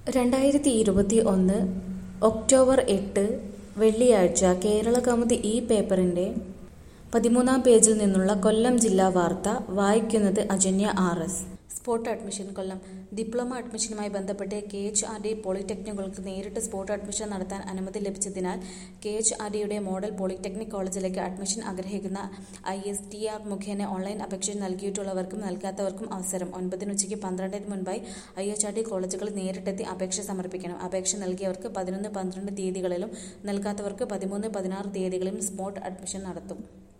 രണ്ടായിരത്തി ഇരുപത്തി ഒന്ന് ഒക്ടോബർ എട്ട് വെള്ളിയാഴ്ച കേരള കൗമുദി ഈ പേപ്പറിന്റെ പതിമൂന്നാം പേജിൽ നിന്നുള്ള കൊല്ലം ജില്ലാ വാർത്ത വായിക്കുന്നത് Ajanya R S spot admission Kollam diploma അഡ്മിഷനുമായി ബന്ധപ്പെട്ട് കെ എച്ച് ആർ ഡി പോളിടെക്നിക്കുകൾക്ക് നേരിട്ട് സ്പോട്ട് അഡ്മിഷൻ നടത്താൻ അനുമതി ലഭിച്ചതിനാൽ കെ എച്ച് ആർ ഡിയുടെ മോഡൽ പോളിടെക്നിക് കോളേജിലേക്ക് അഡ്മിഷൻ ആഗ്രഹിക്കുന്ന ഐ എസ് ടി ആർ മുഖേന ഓൺലൈൻ അപേക്ഷ നൽകിയിട്ടുള്ളവർക്കും നൽകാത്തവർക്കും അവസരം ഒൻപതിന് ഉച്ചയ്ക്ക് പന്ത്രണ്ടിന് മുൻപായി ഐ എച്ച് ആർ ഡി കോളേജുകളിൽ നേരിട്ടെത്തി അപേക്ഷ സമർപ്പിക്കണം അപേക്ഷ നൽകിയവർക്ക് പതിനൊന്ന് പന്ത്രണ്ട് തീയതികളിലും നൽകാത്തവർക്ക് പതിമൂന്ന് പതിനാറ് തീയതികളിലും സ്പോട്ട് അഡ്മിഷൻ നടത്തും